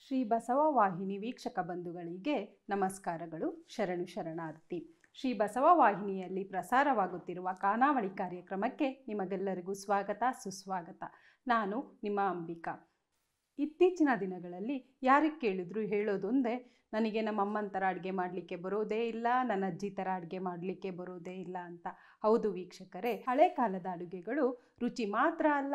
ಶ್ರೀ ಬಸವ ವಾಹಿನಿ ವೀಕ್ಷಕ ಬಂಧುಗಳಿಗೆ ನಮಸ್ಕಾರಗಳು ಶರಣು ಶರಣಾರ್ಥಿ ಶ್ರೀ ಬಸವ ವಾಹಿನಿಯಲ್ಲಿ ಪ್ರಸಾರವಾಗುತ್ತಿರುವ ಖಾನಾವಳಿ ಕಾರ್ಯಕ್ರಮಕ್ಕೆ ನಿಮಗೆಲ್ಲರಿಗೂ ಸ್ವಾಗತ ಸುಸ್ವಾಗತ ನಾನು ನಿಮ್ಮ ಅಂಬಿಕಾ ಇತ್ತೀಚಿನ ದಿನಗಳಲ್ಲಿ ಯಾರಿಗೆ ಕೇಳಿದ್ರು ಹೇಳೋದೊಂದೇ ನನಗೆ ನಮ್ಮ ಅಮ್ಮನ ಥರ ಅಡುಗೆ ಮಾಡಲಿಕ್ಕೆ ಬರೋದೇ ಇಲ್ಲ ನನ್ನ ಅಜ್ಜಿ ಥರ ಅಡುಗೆ ಮಾಡಲಿಕ್ಕೆ ಬರೋದೇ ಇಲ್ಲ ಅಂತ ಹೌದು ವೀಕ್ಷಕರೇ ಹಳೆ ಕಾಲದ ಅಡುಗೆಗಳು ರುಚಿ ಮಾತ್ರ ಅಲ್ಲ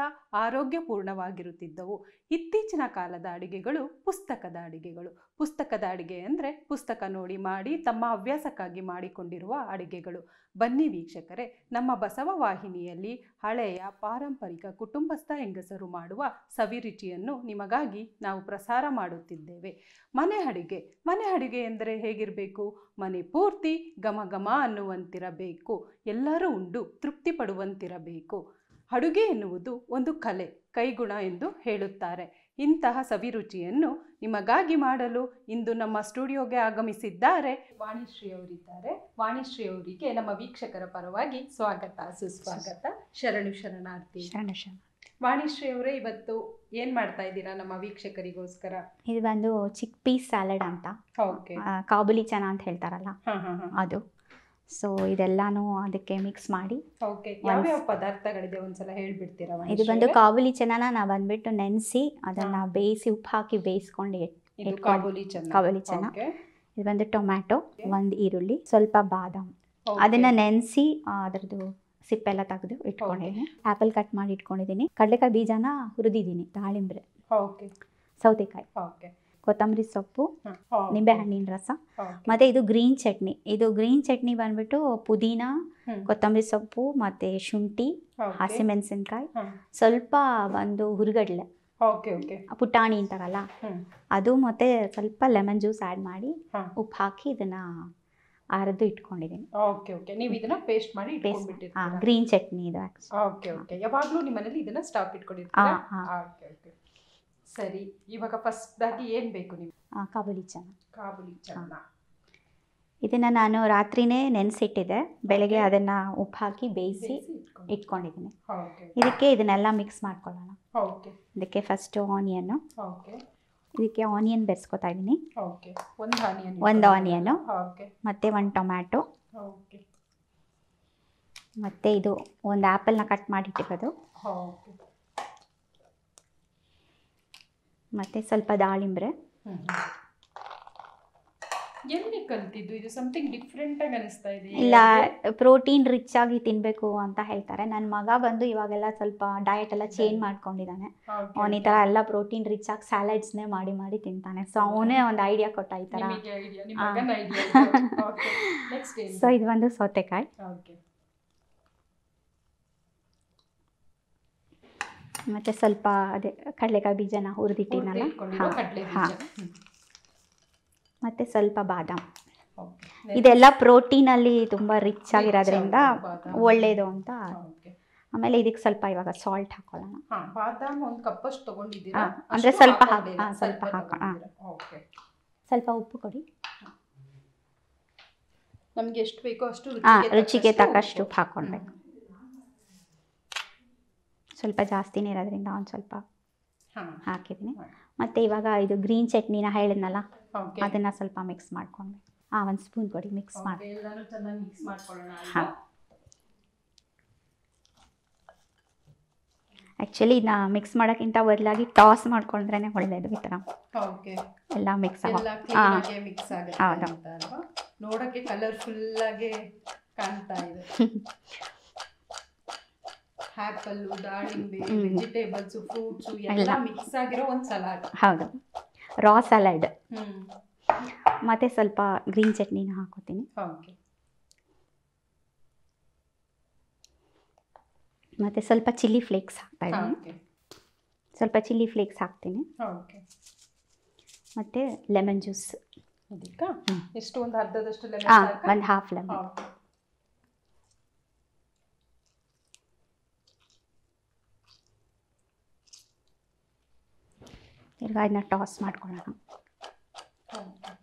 ಆರೋಗ್ಯಪೂರ್ಣವಾಗಿರುತ್ತಿದ್ದವು ಇತ್ತೀಚಿನ ಕಾಲದ ಅಡುಗೆಗಳು ಪುಸ್ತಕದ ಅಡುಗೆಗಳು ಪುಸ್ತಕದ ಅಡುಗೆ ಅಂದರೆ ಪುಸ್ತಕ ನೋಡಿ ಮಾಡಿ ತಮ್ಮ ಹವ್ಯಾಸಕ್ಕಾಗಿ ಮಾಡಿಕೊಂಡಿರುವ ಅಡುಗೆಗಳು ಬನ್ನಿ ವೀಕ್ಷಕರೇ ನಮ್ಮ ಬಸವ ವಾಹಿನಿಯಲ್ಲಿ ಹಳೆಯ ಪಾರಂಪರಿಕ ಕುಟುಂಬಸ್ಥ ಹೆಂಗಸರು ಮಾಡುವ ಸವಿರುಚಿಯನ್ನು ನಿಮಗಾಗಿ ನಾವು ಪ್ರಸಾರ ಮಾಡುತ್ತಿದ್ದೇವೆ ಮನೆ ಅಡುಗೆ ಮನೆ ಅಡುಗೆ ಎಂದರೆ ಹೇಗಿರಬೇಕು ಮನೆ ಪೂರ್ತಿ ಘಮ ಘಮ ಅನ್ನುವಂತಿರಬೇಕು ಎಲ್ಲರೂ ಉಂಡು ತೃಪ್ತಿ ಪಡುವಂತಿರಬೇಕು ಅಡುಗೆ ಎನ್ನುವುದು ಒಂದು ಕಲೆ ಕೈಗುಣ ಎಂದು ಹೇಳುತ್ತಾರೆ ಇಂತಹ ಸವಿರುಚಿಯನ್ನು ನಿಮಗಾಗಿ ಮಾಡಲು ಇಂದು ನಮ್ಮ ಸ್ಟುಡಿಯೋಗೆ ಆಗಮಿಸಿದ್ದಾರೆ ವಾಣಿಶ್ರೀ ಅವರಿದ್ದಾರೆ ವಾಣಿಶ್ರೀ ಅವರಿಗೆ ನಮ್ಮ ವೀಕ್ಷಕರ ಪರವಾಗಿ ಸ್ವಾಗತ ಸುಸ್ವಾಗತ ಶರಣು ಶರಣಾರ್ಥಿ ಶರಣ ಶರಣ ವಾಣಿಶ್ರೀ ಅವರೇ ಇವತ್ತು ಏನ್ ಮಾಡ್ತಾ ಇದ್ದೀರಾ ನಮ್ಮ ವೀಕ್ಷಕರಿಗೋಸ್ಕರ ಇದು ಬಂದು ಚಿಕ್ ಪೀಸ್ ಸ್ಯಾಲಡ್ ಅಂತ ಓಕೆ ಆ, ಕಾಬುಲಿ ಚನ ಅಂತ ಹೇಳ್ತಾರಲ್ಲ ಹಾ ಹಾ ಹಾ ಅದು ಸೊ ಇದೆಲ್ಲಾನು ಅದಕ್ಕೆ ಮಿಕ್ಸ್ ಮಾಡಿ ಓಕೆ ಯಾವ್ಯಾವ ಪದಾರ್ಥಗಳಿದೆ ಒಂದ್ಸಲ ಹೇಳ್ಬಿಡ್ತೀರಾ ಇದು ವಾಣಿಶ್ರೀ ಬಂದು ಅವರೇ? ಕಾಬುಲಿ ಚನಾನ ನಾವು ಬಂದ್ಬಿಟ್ಟು ನೆನೆಸಿ ಅದನ್ನ ಬೇಯಿಸಿ ಉಪ್ಪು ಹಾಕಿ ಬೇಯಿಸ್ಕೊಂಡು ಇಟ್- ಇದು ಇಟ್ಕೊಂಡು- ಕಾಬೂಲಿ ಚೆನ್ನ ಕಾಬೂಲಿ ಚೆನ್ನ. ಓಕೆ ಇದು ಬಂದು ಟೊಮ್ಯಾಟೊ ಒಂದು ಈರುಳ್ಳಿ ಸ್ವಲ್ಪ ಬಾದಾಮ್ ಓಕೆ. ಅದನ್ನ ನೆನೆಸಿ ಅದ್ರದ್ದು ಸಿಪ್ಪೆಲ್ಲ ತೆಗೆದು ಇಟ್ಕೊಂಡಿದ್ದೀನಿ ಆಪಲ್ ಕಟ್ ಮಾಡಿ ಇಟ್ಕೊಂಡಿದ್ದೀನಿ ಕಡಲೆಕಾಯಿ ಬೀಜನ ಹುರಿದಿದ್ದೀನಿ ದಾಳಿಂಬ್ರೆ ಓಕೆ ಸೌತೆಕಾಯಿ ಓಕೆ ಕೊತ್ತಂಬರಿ ಸೊಪ್ಪು ಹ್ಮ್. ಓಕೆ. ನಿಂಬೆ ಹಣ್ಣಿನ ರಸ ಓಕೆ. ಮತ್ತೆ ಇದು ಗ್ರೀನ್ ಚಟ್ನಿ ಇದು ಗ್ರೀನ್ ಚಟ್ನಿ ಬಂದ್ಬಿಟ್ಟು ಪುದೀನ ಹ್ಮ್. ಕೊತ್ತಂಬರಿ ಸೊಪ್ಪು ಮತ್ತೆ ಶುಂಠಿ ಓಕೆ. ಹಸಿಮೆಣಸಿನ್ಕಾಯಿ ಹ್ಮ್. ಸ್ವಲ್ಪ ಒಂದು ಹುರಿಗಡ್ಲೆ ಓಕೆ ಓಕೆ ಪುಟಾಣಿ ಅಂತಾರಲ್ಲ ಹ್ಮ್. ಅದು ಮತ್ತೆ ಸ್ವಲ್ಪ ಲೆಮನ್ ಜ್ಯೂಸ್ ಆ್ಯಡ್ ಮಾಡಿ ಹಾ. ಉಪ್ಪು ಹಾಕಿ ಇದನ್ನ ಅರೆದು ಇಟ್ಕೊಂಡಿದ್ದೀನಿ ಓಕೆ ಓಕೆ ನೀವು ಇದನ್ನ ಪೇಸ್ಟ್ ಮಾಡಿ ಹಾಂ ಇಟ್ಕೊಂಡ್ಬಿಟ್ಟಿರ್ತೀರಾ ಗ್ರೀನ್ ಚಟ್ನಿ ಇದು actually. ಓಕೆ ಓಕೆ ಯಾವಾಗ್ಲೂ ನಿಮ್ಮ ಮನೇಲಿ ಇದನ್ನ ಸ್ಟಾಕ್ ಇಟ್ಕೊಂಡಿರ್ತೀರಾ ಆ, ಆ. ಓಕೆ ಓಕೆ ಸರಿ ಇವಾಗ ಫಸ್ಟ್ ಆಗಿ ಏನ್ ಬೇಕು ನಿಮ್ಗೆ ಆ, ಕಾಬೂಲಿ ಚೆನ್ನ ಕಾಬುಲಿ ಚೆನ್ನ ಇದನ್ನ ನಾನು ರಾತ್ರಿನೇ ನೆನೆಸಿಟ್ಟಿದ್ದೆ ಬೆಳಗ್ಗೆ ಅದನ್ನ ಉಪ್ಪು ಹಾಕಿ ಬೇಯಿಸಿ ಬೇಯಿಸಿ ಇಟ್ಕೊಂಡು ಇಟ್ಕೊಂಡಿದ್ದೀನಿ ಓಕೆ ಇದಕ್ಕೆ ಇದನ್ನೆಲ್ಲ ಮಿಕ್ಸ್ ಮಾಡ್ಕೊಳ್ಳೋಣ ಓಕೆ ಇದಕ್ಕೆ ಫಸ್ಟು ಆನಿಯನ್ನು ಓಕೆ ಇದಕ್ಕೆ ಆನಿಯನ್ ಬೆರೆಸ್ಕೊತಾ ಇದ್ದೀನಿ ಓಕೆ ಒಂದು ಆನಿಯನ್ ಒಂದು ಆನಿಯನ್ನು ಓಕೆ ಮತ್ತೆ ಒಂದು ಟೊಮ್ಯಾಟೊ ಓಕೆ ಮತ್ತೆ ಇದು ಒಂದು ಆ್ಯಪಲ್ನ ಕಟ್ ಮಾಡಿ ಇಟ್ಟಿರೋದು ಓಕೆ ಮತ್ತೆ ಸ್ವಲ್ಪ ದಾಳಿಂಬ್ರೆ ಎಲ್ಲಿ ಕಲ್ತಿದ್ದು ಇದು ಸಮಥಿಂಗ್ ಡಿಫ್ರೆಂಟ್ ಆಗಿ ಅನಿಸ್ತಾ ಇದೆ ಇಲ್ಲ ಪ್ರೋಟೀನ್ ರಿಚ್ ಆಗಿ ತಿನ್ನಬೇಕು ಅಂತ ಹೇಳ್ತಾರೆ ನನ್ನ ಮಗ ಬಂದು ಇವಾಗೆಲ್ಲ ಸ್ವಲ್ಪ ಡಯಟ್ ಎಲ್ಲ ಚೇಂಜ್ ಮಾಡ್ಕೊಂಡಿದ್ದಾನೆ Okay, ಅವನು ಈ okay. ಥರ ಎಲ್ಲ ಪ್ರೋಟೀನ್ ರಿಚ್ ಆಗಿ ಸ್ಯಾಲಡ್ಸ್ನೇ ಮಾಡಿ ಮಾಡಿ ತಿಂತಾನೆ ಸೊ ಅವನೇ ಒಂದು ಐಡಿಯಾ ಕೊಟ್ಟ ಈ ಥರ ನಿಮಗೆ idea, ನಿಮ್ಮ ಆ. ಮಗನ idea. Okay. Next ಏನು? ಸೊ ಇದು ಒಂದು ಸೌತೆಕಾಯಿ Okay. ಮತ್ತೆ ಸ್ವಲ್ಪ ಅದೇ ಕಡಲೆಕಾಯಿ ಬೀಜನ ಹುರಿದಿಟ್ಟಿನಲ್ಲ ಹುರ್ದು ಇಟ್ಕೊಂಡಿರೋ ಹಾಂ ಕಡ್ಲೆ ಬೀಜ. ಹಾಂ ಹ್ಮ್. ಮತ್ತೆ ಸ್ವಲ್ಪ ಬಾದಾಮ್ Okay. ಇದೆಲ್ಲ ಪ್ರೋಟೀನಲ್ಲಿ ತುಂಬ ರಿಚ್ ಆಗಿರೋದ್ರಿಂದ ಆಗಿರೋ ಬಾದಾಮ್. ಒಳ್ಳೇದು ಅಂತ Okay. ಆಮೇಲೆ ಇದಕ್ಕೆ ಸ್ವಲ್ಪ ಇವಾಗ ಸಾಲ್ಟ್ ಹಾಕೊಳ್ಳೋಣ ಹಾ, ಬಾದಾಮ್ ಒಂದು ಕಪ್ಪಷ್ಟು ತಗೊಂಡಿದ್ದೀರಾ ಹಾ, ಅಷ್ಟು ಅಂದ್ರೆ ಸ್ವಲ್ಪ ಹಾಕ್- ಹಾಕೊಂಡಿಲ್ಲ, ಹಾ, ಸ್ವಲ್ಪ ಸ್ವಲ್ಪ ಹಾಕ- ಹಾ. ತಗೊಂಡಿದ್ದೀರಾ. Okay. ಸ್ವಲ್ಪ ಉಪ್ಪು ಕೊಡಿ ನಮ್ಗೆ ಎಷ್ಟು ಬೇಕೋ ಅಷ್ಟು ಹಾಂ ರುಚಿಗೆ ರುಚಿಗೆ ತಕ್ಕಷ್ಟು ತಕ್ಕಷ್ಟು ಉಪ್ಪು. ಉಪ್ಪು ಹಾಕ್ಕೊಳ್ಬೇಕು ಸ್ವಲ್ಪ ಜಾಸ್ತಿನೇ ಇರೋದ್ರಿಂದ ಒಂದು ಸ್ವಲ್ಪ ಹಾ. ಹಾಕಿದ್ದೀನಿ ಹಾ. ಮತ್ತು ಇವಾಗ ಇದು ಗ್ರೀನ್ ಚಟ್ನಿನ ಹೇಳಿದ್ನಲ್ಲ Okay. ಅದನ್ನು ಸ್ವಲ್ಪ ಮಿಕ್ಸ್ ಮಾಡ್ಕೊಳ್ಬೇಕು ಹಾಂ ಒಂದು ಸ್ಪೂನ್ ಕೊಡಿ ಮಿಕ್ಸ್ Okay, ಮಾಡಿ ಎಲ್ಲಾನು ಚೆನ್ನಾಗಿ ಮಿಕ್ಸ್ ಮಾಡ್ಕೊಳ್ಳೋಣ ಹಾ. ಅಲ್ವಾ? ಆ್ಯಕ್ಚುಲಿ ಇದನ್ನ ಮಿಕ್ಸ್ ಮಾಡೋಕ್ಕಿಂತ ಬದಲಾಗಿ ಟಾಸ್ ಮಾಡ್ಕೊಂಡ್ರೇ ಒಳ್ಳೆಯದು ಈ ಥರ Okay. ಎಲ್ಲ ಮಿಕ್ಸ್ ಆಗ ಎಲ್ಲ ಹಾಂ ಕ್ಲೀನ್ ಆಗಿ ಮಿಕ್ಸ್ ಆಗುತ್ತೆ ಹೌದು. ಅಂತ ಅಲ್ವಾ ನೋಡಕ್ಕೆ ಕಲರ್ಫುಲ್ ಆಗಿ ಕಾಣ್ತಾ ಇದೆ ಆಪಲ್ ದಾಳಿಂಬೆ ಹ್ಮ್. ವೆಜಿಟೇಬಲ್ಸ್ ಫ್ರೂಟ್ಸ್ ಎಲ್ಲ ಎಲ್ಲ. ಮಿಕ್ಸ್ ಆಗಿರೋ ಒಂದು ಸಲಾಡ್ ಹೌದು ರಾ ಸಲಾಡ್ ಹ್ಮ್ ಮತ್ತು ಸ್ವಲ್ಪ ಗ್ರೀನ್ ಚಟ್ನಿನ ಹಾಕೋತೀನಿ ಓಕೆ ಮತ್ತು ಸ್ವಲ್ಪ ಚಿಲ್ಲಿ ಫ್ಲೇಕ್ಸ್ ಹಾಕ್ತಾ ಇದ್ದೀನಿ ಓಕೆ ಸ್ವಲ್ಪ ಚಿಲ್ಲಿ ಫ್ಲೇಕ್ಸ್ ಹಾಕ್ತೀನಿ ಓಕೆ ಮತ್ತು ಲೆಮನ್ ಜ್ಯೂಸ್ ಇದಕ್ಕ ಹ್ಮ್. ಎಷ್ಟು ಒಂದು ಅರ್ಧದಷ್ಟು ಹಾಂ ಲೆಮನ್ ಒಂದು ಹಾಫ್ ಲೆಮನ್ ಓಕೆ ಈಗ ಇದನ್ನ ಟಾಸ್ ಮಾಡ್ಕೊಳ್ಳೋಣ ಓಕೆ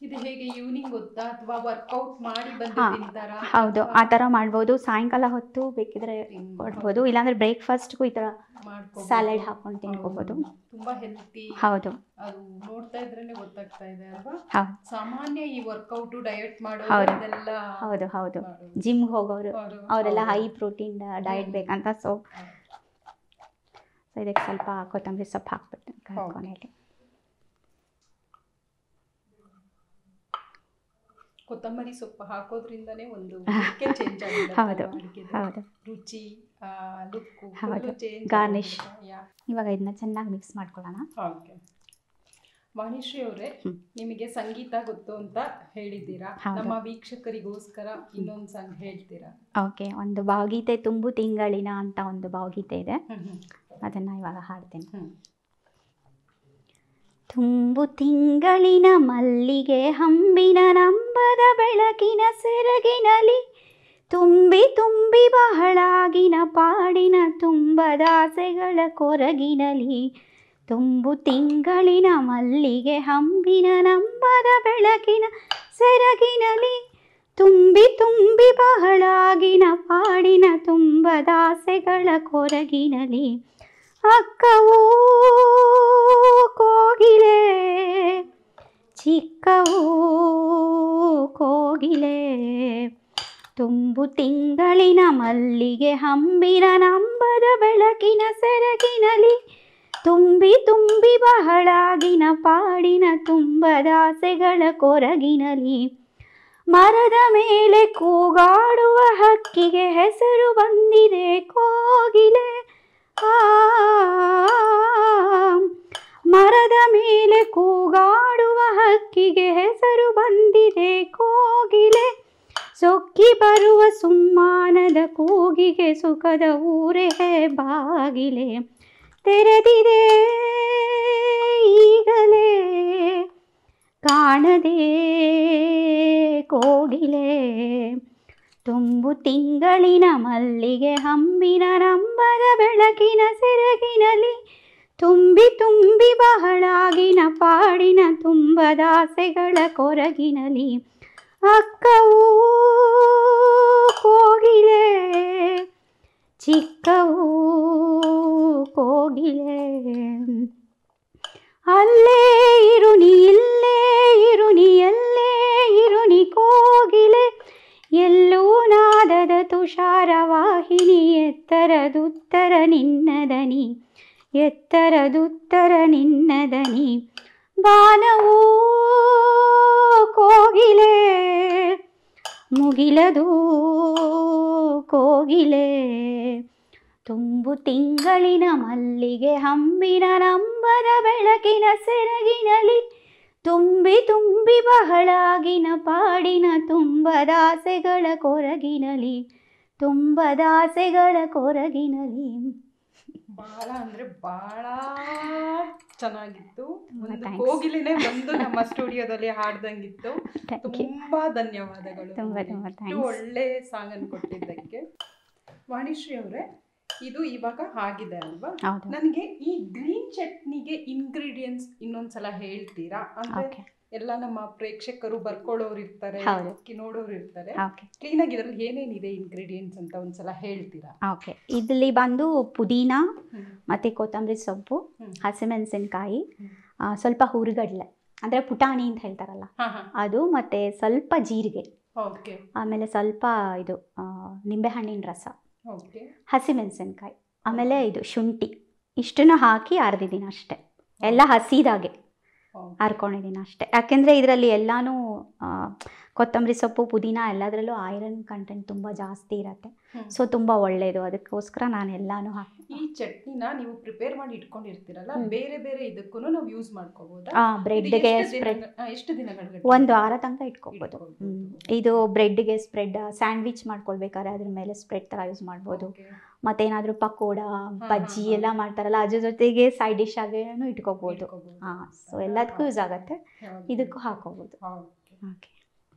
ಇದು ಹೇಗೆ ಈವ್ನಿಂಗ್ ಗೊತ್ತಾ ಅಥವಾ ವರ್ಕೌಟ್ ಮಾಡಿ ಬಂದು ಹಾ, ತಿಂತಾರ ಹೌದು ಆ ಥರ ಮಾಡ್ಬೋದು ಸಾಯಂಕಾಲ ಹೊತ್ತು ಬೇಕಿದ್ರೆ ಕೊಡ್ಬೋದು ಇಲ್ಲಾಂದ್ರೆ ಬ್ರೇಕ್ಫಾಸ್ಟ್ಗೂ ಈ ಥರ ಸ್ಯಾಲೆಡ್ ಹಾಕೊಂಡು ತಿನ್ಕೋಬೋದು ತುಂಬಾ ಹೆಲ್ತಿ ಹೌದು ಅದು ನೋಡ್ತಾ ಇದ್ರೇನೆ ಗೊತ್ತಾಗ್ತಾ ಇದೆ ಅಲ್ವಾ ಹೌದು ಸಾಮಾನ್ಯ ಈ ವರ್ಕೌಟ್ ಡಯಟ್ ಮಾಡೋ ಹೌದು. ಇದೆಲ್ಲ ಹೌದು ಹೌದು ಮಾಡೋದು. ಜಿಮ್ಗೆ ಹೋಗೋರು ಹೌದು. ಅವರೆಲ್ಲ ಹೈ ಹೌದು. ಪ್ರೋಟೀನ್ ಡಯಟ್ ಹ್ಮ್. ಬೇಕಂತ ಸೊ ಹೌದು. ಸೊ ಇದಕ್ಕೆ ಸ್ವಲ್ಪ ಕೊತ್ತಂಬರಿ ಸೊಪ್ಪು ಹಾಕ್ಬಿಟ್ಟು ಕೊನೆಯಲ್ಲಿ ಕೊತ್ತಂಬರಿ ಸೊಪ್ಪು ಹಾಕೋದ್ರಿಂದನೇ ಒಂದು ಚೇಂಜ್ ಹೌದು. ಹೌದು ರುಚಿ ಲುಕ್ಕು ಹೌದು. Change Garnish. ಇವಾಗ ಇದನ್ನ ಚೆನ್ನಾಗಿ ಮಿಕ್ಸ್ ಮಾಡ್ಕೊಳ್ಳೋಣ ಓಕೆ ವಾಣಿಶ್ರೀ ಅವರೇ ಹ್ಮ್. ನಿಮಗೆ ಸಂಗೀತ ಗೊತ್ತು ಅಂತ ಹೇಳಿದ್ದೀರಾ ಹೌದು. ನಮ್ಮ ವೀಕ್ಷಕರಿಗೋಸ್ಕರ ಇನ್ನೊಂದು ಸಾಂಗ್ ಹೇಳ್ತೀರಾ ಓಕೆ ಒಂದು ಭಾವಗೀತೆ ತುಂಬು ತಿಂಗಳಿನ ಅಂತ ಒಂದು ಭಾವಗೀತೆ ಇದೆ ಅದನ್ನು ಇವಾಗ ಹಾಡ್ತೇನೆ ಹ್ಮ್. ತುಂಬು ತಿಂಗಳಿನ ಮಲ್ಲಿಗೆ ಹಂಬಿನ ನಂಬದ ಬೆಳಕಿನ ಸೆರಗಿನಲಿ ತುಂಬಿ ತುಂಬಿ ಬಹಳಾಗಿನ ಪಾಡಿನ ತುಂಬದಾಸೆಗಳ ಕೊರಗಿನಲಿ ತುಂಬು ತಿಂಗಳಿನ ಮಲ್ಲಿಗೆ ಹಂಬಿನ ನಂಬದ ಬೆಳಕಿನ ಸೆರಗಿನಲಿ ತುಂಬಿ ತುಂಬಿ ಬಹಳಾಗಿನ ಪಾಡಿನ ತುಂಬದಾಸೆಗಳ ಕೊರಗಿನಲಿ ಅಕ್ಕವೂ ಕೋಗಿಲೆ ಚಿಕ್ಕವೂ ಕೋಗಿಲೆ ತುಂಬು ತಿಂಗಳಿನ ಮಲ್ಲಿಗೆ ಹಂಬಿನ ನಂಬದ ಬೆಳಕಿನ ಸೆರಗಿನಲಿ ತುಂಬಿ ತುಂಬಿ ಬಹಳಾಗಿನ ಪಾಡಿನ ತುಂಬದಾಸೆಗಳ ಕೊರಗಿನಲಿ ಮರದ ಮೇಲೆ ಕೂಗಾಡುವ ಹಕ್ಕಿಗೆ ಹೆಸರು ಬಂದಿದೆ ಕೋಗಿಲೆ ಆ ಮರದ ಮೇಲೆ ಕೂಗಾಡುವ ಹಕ್ಕಿಗೆ ಹೆಸರು ಬಂದಿದೆ ಕೋಗಿಲೆ ಸೊಕ್ಕಿ ಬರುವ ಸುಮ್ಮಾನದ ಕೂಗಿಗೆ ಸುಖದ ಊರೇ ಬಾಗಿಲೆ ತೆರೆದಿದೆ ಈಗಲೇ ಕಾಣದೆ ಕೋಗಿಲೆ ತುಂಬು ತಿಂಗಳಿನ ಮಲ್ಲಿಗೆ ಹಂಬಿನ ನಂಬದ ಬೆಳಕಿನ ಸೆರಗಿನಲಿ ತುಂಬಿ ತುಂಬಿ ಬಹಳಾಗಿನ ಪಾಡಿನ ತುಂಬದಾಸೆಗಳ ಕೊರಗಿನಲಿ ಅಕ್ಕವೂ ಕೋಗಿಲೆ ಚಿಕ್ಕವೂ ಕೋಗಿಲೆ ಅಲ್ಲೇ ಇರುನಿ ಇಲ್ಲೇ ಇರುನಿ ಎಲ್ಲೇ ಇರುನಿ ಕೋಗಿಲೆ ಎಲ್ಲೂ ನಾದದ ತುಷಾರವಾಹಿನಿ ಎತ್ತರದುತ್ತರ ನಿನ್ನದನಿ ಎತ್ತರದುತ್ತರ ನಿನ್ನದನಿ ಬಾನವೂ ಕೋಗಿಲೆ ಮುಗಿಲದು ಕೋಗಿಲೆ ತುಂಬು ತಿಂಗಳಿನ ಮಲ್ಲಿಗೆ ಹಂಬಿನ ನಂಬದ ಬೆಳಕಿನ ಸೆರಗಿನಲಿ ತುಂಬಿ ತುಂಬಿ ಬಹಳಾಗಿನ ಪಾಡಿನ ತುಂಬದಾಸೆಗಳ ಕೊರಗಿನಲಿ ತುಂಬದಾಸೆಗಳ ಕೊರಗಿನಲಿ ಬಹಳ ಅಂದ್ರೆ ಬಹಳ ಚೆನ್ನಾಗಿತ್ತು ತುಂಬಾ ಒಂದು thanks. ಕೋಗಿಲೆನೆ ಬಂದು ನಮ್ಮ ಸ್ಟುಡಿಯೋದಲ್ಲಿ ಹಾಡ್ದಂಗಿತ್ತು ಥ್ಯಾಂಕ್ ಯು ತುಂಬಾ ಧನ್ಯವಾದಗಳು ತುಂಬಾ ನಿಮ್ಗೆ. ತುಂಬಾ ಇಷ್ಟು thanks. ಒಳ್ಳೆ ಸಾಂಗ್ ಅನ್ನು ಕೊಟ್ಟಿದ್ದಕ್ಕೆ ವಾಣಿಶ್ರೀ ಅವರೇ ಇದು ಇವಾಗ ಆಗಿದೆ ಅಲ್ವಾ ಹೌದು ನನಗೆ ಈ ಗ್ರೀನ್ ಚಟ್ನಿಗೆ ಇಂಗ್ರೀಡಿಯೆಂಟ್ಸ್ ಇನ್ನೊಂದ್ಸಲ ಹೇಳ್ತೀರಾ ಅಂದ್ರೆ ಓಕೆ ಎಲ್ಲ ನಮ್ಮ ಪ್ರೇಕ್ಷಕರು ಬರ್ಕೊಳ್ಳೋರು ಇರ್ತಾರೆ ಹೌದು. ಕಿ- ನೋಡೋರು ಇರ್ತಾರೆ ಓಕೆ ಕ್ಲೀನ್ ಆಗಿ ಇದ್ರಲ್ಲಿ ಏನೇನಿದೆ ಇಂಗ್ರೀಡಿಯೆಂಟ್ಸ್ ಅಂತ ಒಂದ್ಸಲ ಹೇಳ್ತೀರಾ ಓಕೆ ಇಲ್ಲಿ ಬಂದು ಪುದೀನ ಹ್ಮ್. ಮತ್ತು ಕೊತ್ತಂಬರಿ ಸೊಪ್ಪು ಹ್ಮ್. ಹಸಿಮೆಣಸಿನ್ಕಾಯಿ ಹ್ಮ್. ಆ, ಸ್ವಲ್ಪ ಹುರುಗಡ್ಲೆ ಅಂದರೆ ಪುಟಾಣಿ ಅಂತ ಹೇಳ್ತಾರಲ್ಲ ಹಾ ಹಾ ಅದು ಮತ್ತು ಸ್ವಲ್ಪ ಜೀರಿಗೆ ಓಕೆ ಆಮೇಲೆ ಸ್ವಲ್ಪ ಇದು ಆ, ನಿಂಬೆಹಣ್ಣಿನ ರಸ ಓಕೆ ಹಸಿಮೆಣಸಿನ್ಕಾಯಿ ಆಮೇಲೆ ಇದು ಶುಂಠಿ ಇಷ್ಟನ್ನು ಹಾಕಿ ಅರ್ದಿದ್ದೀನಿ ಅಷ್ಟೇ ಎಲ್ಲ ಹಸಿದಾಗೆ ಹರ್ಕೊಂಡಿದ್ದೀನಿ ಅಷ್ಟೇ ಯಾಕೆಂದರೆ ಇದರಲ್ಲಿ ಎಲ್ಲನೂ ಆ, ಕೊತ್ತಂಬರಿ ಸೊಪ್ಪು ಪುದೀನ ಎಲ್ಲದರಲ್ಲೂ ಐರನ್ ಕಂಟೆಂಟ್ ತುಂಬ ಜಾಸ್ತಿ ಇರುತ್ತೆ ಹ್ಮ್. ಸೊ ತುಂಬ ಒಳ್ಳೆಯದು ಅದಕ್ಕೋಸ್ಕರ ನಾನು ಎಲ್ಲನೂ ಹಾಕಿ ಈ ಚಟ್ನಿನ ನೀವು ಪ್ರಿಪೇರ್ ಮಾಡಿ ಇಟ್ಕೊಂಡಿರ್ತೀರಲ್ಲ ಹ್ಮ್. ಬೇರೆ ಬೇರೆ ಇದಕ್ಕೂ ನಾವು ಯೂಸ್ ಮಾಡ್ಕೋಬಹುದಾ ಹಾಂ ಬ್ರೆಡ್ಗೆ ಸ್ಪ್ರೆಡ್ ಎಷ್ಟು ದಿನಗಳ ಒಂದು ವಾರ ತನಕ ಇಟ್ಕೋಬೋದು ಇಟ್ಕೊಬೋದು. ಹ್ಮ್. ಇದು ಬ್ರೆಡ್ಗೆ ಸ್ಪ್ರೆಡ್ ಸ್ಯಾಂಡ್ವಿಚ್ ಮಾಡ್ಕೊಳ್ಬೇಕಾದ್ರೆ ಅದ್ರ ಮೇಲೆ ಸ್ಪ್ರೆಡ್ ಥರ ಯೂಸ್ ಮಾಡ್ಬೋದು ಮತ್ತೇನಾದರೂ ಪಕೋಡ ಬಜ್ಜಿ ಹಾ, ಹಾ. ಎಲ್ಲ ಮಾಡ್ತಾರಲ್ಲ ಅದ್ರ ಜೊತೆಗೆ ಸೈಡ್ ಡಿಶ್ ಆಗೇನು ಇಟ್ಕೋಬೋದು ಹಾಂ ಸೊ ಎಲ್ಲದಕ್ಕೂ ಯೂಸ್ ಆಗುತ್ತೆ ಇದಕ್ಕೂ ಹಾಕೋಬೋದು ಓಕೆ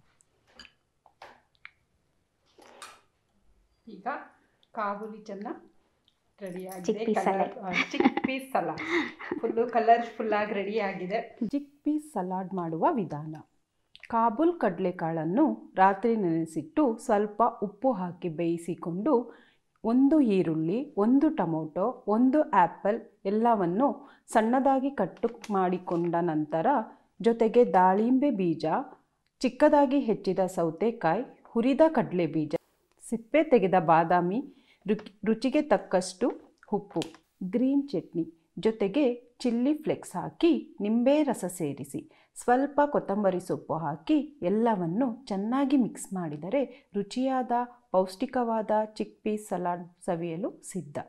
ಈಗ ಕಾಬೂಲಿ ಚೆನ್ನ ರೆಡಿ ಆಗಿದೆ Chickpea salad. Chickpeas salad full colourful ಆಗಿ ರೆಡಿ ಆಗಿದೆ ಚಿಕ್ ಪೀಸ್ ಸಲಾಡ್ ಮಾಡುವ ವಿಧಾನ ಕಾಬೂಲ್ ಕಡಲೆಕಾಳನ್ನು ರಾತ್ರಿ ನೆನೆಸಿಟ್ಟು ಸ್ವಲ್ಪ ಉಪ್ಪು ಹಾಕಿ ಬೇಯಿಸಿಕೊಂಡು ಒಂದು ಈರುಳ್ಳಿ ಒಂದು ಟೊಮೊಟೊ ಒಂದು ಆ್ಯಪಲ್ ಎಲ್ಲವನ್ನು ಸಣ್ಣದಾಗಿ ಕಟ್ಟು ಮಾಡಿಕೊಂಡ ನಂತರ ಜೊತೆಗೆ ದಾಳಿಂಬೆ ಬೀಜ ಚಿಕ್ಕದಾಗಿ ಹೆಚ್ಚಿದ ಸೌತೆಕಾಯಿ ಹುರಿದ ಕಡಲೆ ಬೀಜ ಸಿಪ್ಪೆ ತೆಗೆದ ಬಾದಾಮಿ ರುಚಿ ರುಚಿಗೆ ತಕ್ಕಷ್ಟು ಉಪ್ಪು ಗ್ರೀನ್ ಚಟ್ನಿ ಜೊತೆಗೆ ಚಿಲ್ಲಿ ಫ್ಲೆಕ್ಸ್ ಹಾಕಿ ನಿಂಬೆ ರಸ ಸೇರಿಸಿ ಸ್ವಲ್ಪ ಕೊತ್ತಂಬರಿ ಸೊಪ್ಪು ಹಾಕಿ ಎಲ್ಲವನ್ನು ಚೆನ್ನಾಗಿ ಮಿಕ್ಸ್ ಮಾಡಿದರೆ ರುಚಿಯಾದ ಪೌಷ್ಟಿಕವಾದ ಚಿಕ್ ಪೀಸ್ ಸಲಾಡ್ ಸವಿಯಲು ಸಿದ್ಧ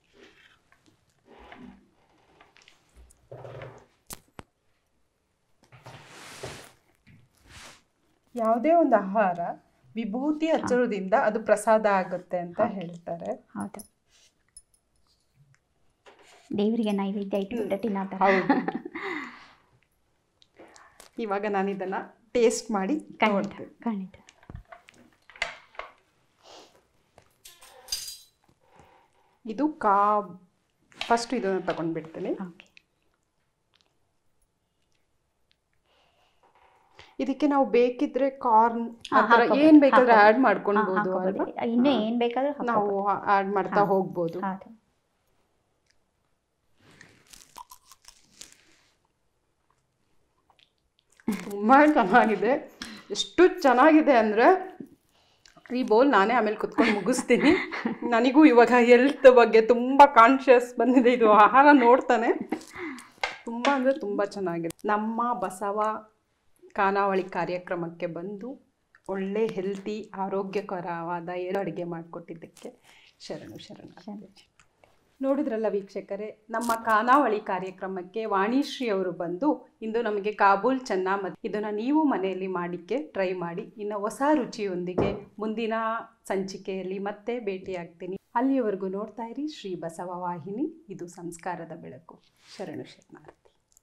ಯಾವುದೇ ಒಂದು ಆಹಾರ ವಿಭೂತಿ ಹಚ್ಚೋದ್ರಿಂದ ಅದು ಪ್ರಸಾದ ಆಗುತ್ತೆ ಅಂತ ಹೇಳ್ತಾರೆ ಹೌದು ದೇವರಿಗೆ ನೈವೇದ್ಯ ಇಟ್ಬಿಟ್ಟು ತಿನ್ನೋ ಹೌದು ಇವಾಗ ನಾನು ಇದನ್ನ ಟೇಸ್ಟ್ ಮಾಡಿ ಖಂಡಿತ ನೋಡ್ತೀನಿ ಖಂಡಿತ ಇದು ಕಾ ಫಸ್ಟ್ ಇದನ್ನು ತಗೊಂಡ್ಬಿಡ್ತೀನಿ ಓಕೆ ಇದಕ್ಕೆ ನಾವು ಬೇಕಿದ್ರೆ ಕಾರ್ನ್ ಹಾ, ಆ ಥರ ಹಾಕೋಬೋದು, ಏನ್ ಬೇಕಾದ್ರೆ ಹಾಕೋಬೋದು. ಆಡ್ ಮಾಡ್ಕೊಳ್ಬೋದು ಅಲ್ವಾ ಇನ್ನೂ ಏನ್ ಬೇಕಾದ್ರೂ ನಾವು ಹಾಕ್ಬೋದು. ಆಡ್ ಮಾಡ್ತಾ ಹಾ. ಹೋಗ್ಬೋದು ಹೌದು ತುಂಬಾ ಚೆನ್ನಾಗಿದೆ ಎಷ್ಟು ಚೆನ್ನಾಗಿದೆ ಅಂದ್ರೆ ಈ ಬೌಲ್ ನಾನೇ ಆಮೇಲೆ ಕುತ್ಕೊಂಡು ಮುಗಿಸ್ತೀನಿ ನನಗೂ ಇವಾಗ ಹೆಲ್ತ್ ಬಗ್ಗೆ ತುಂಬ ಕಾನ್ಷಿಯಸ್ ಬಂದಿದೆ ಇದು ಆಹಾರ ನೋಡ್ತಾನೆ ತುಂಬ ಅಂದರೆ ತುಂಬ ಚೆನ್ನಾಗಿದೆ ನಮ್ಮ ಬಸವ ಖಾನಾವಳಿ ಕಾರ್ಯಕ್ರಮಕ್ಕೆ ಬಂದು ಒಳ್ಳೆ ಹೆಲ್ತಿ ಆರೋಗ್ಯಕರವಾದ ಏಳು ಅಡುಗೆ ಮಾಡಿಕೊಟ್ಟಿದ್ದಕ್ಕೆ ಶರಣು ಶರಣ ನೋಡಿದ್ರಲ್ಲ ವೀಕ್ಷಕರೇ ನಮ್ಮ ಖಾನಾವಳಿ ಕಾರ್ಯಕ್ರಮಕ್ಕೆ ವಾಣಿಶ್ರೀ ಅವರು ಬಂದು ಇಂದು ನಮಗೆ ಕಾಬೂಲ್ ಚೆನ್ನ ಮತ್ತು ಇದನ್ನು ನೀವು ಮನೆಯಲ್ಲಿ ಮಾಡಿಕ್ಕೆ ಟ್ರೈ ಮಾಡಿ ಇನ್ನು ಹೊಸ ರುಚಿಯೊಂದಿಗೆ ಮುಂದಿನ ಸಂಚಿಕೆಯಲ್ಲಿ ಮತ್ತೆ ಭೇಟಿಯಾಗ್ತೀನಿ ಅಲ್ಲಿಯವರೆಗೂ ನೋಡ್ತಾ ಇರಿ ಶ್ರೀ ಬಸವ ವಾಹಿನಿ ಇದು ಸಂಸ್ಕಾರದ ಬೆಳಕು ಶರಣು ಶರಣಾರ್ಥಿ